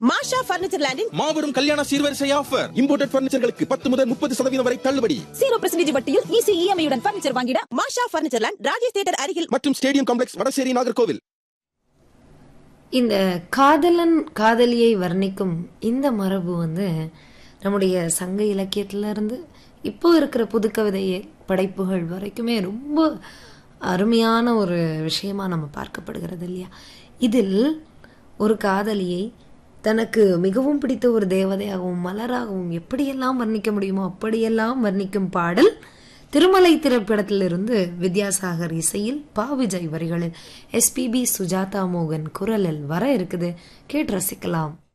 மாஷா furniture லேண்டின் மாபெரும் கல்யாண சீர்வரிசை ஆஃபர் இம்போர்ட்டட் பர்னிச்சர்களுக்கு பத்து முதல் முப்பது சதவீதம் வரை தள்ளுபடி ஜீரோ பர்சன்டேஜ் வட்டியில் ஈஸி இஎம்ஐயுடன் பர்னிச்சர் வாங்கிட Masha furniture land Rajesh theatre அருகில் மற்றும் ஸ்டேடியம் காம்ப்ளெக்ஸ் வடசேரி நாகர்கோவில் இந்த காதலன் காதலியை வர்ணிக்கும் இந்த மரபு வந்து நம்முடைய சங்க இலக்கியத்துல இருந்து இப்போ இருக்கிற புதுக்கவிதை படைப்புகள் வரைக்குமே ரொம்ப அருமையான ஒரு விஷயமா நம்ம பார்க்கப்படுகிறது இல்லையா இதில் ஒரு காதலியை தனக்கு மிகவும் பிடித்த ஒரு தேவதையாகவும் மலராகவும் எப்படியெல்லாம் வர்ணிக்க முடியுமோ அப்படியெல்லாம் வர்ணிக்கும் பாடல் திருமலை திரைப்படத்திலிருந்து வித்யாசாகர் இசையில் பா விஜய் வரிகளில் எஸ்பிபி சுஜாதா மோகன் குரலில் வர இருக்குது கேட்டு ரசிக்கலாம்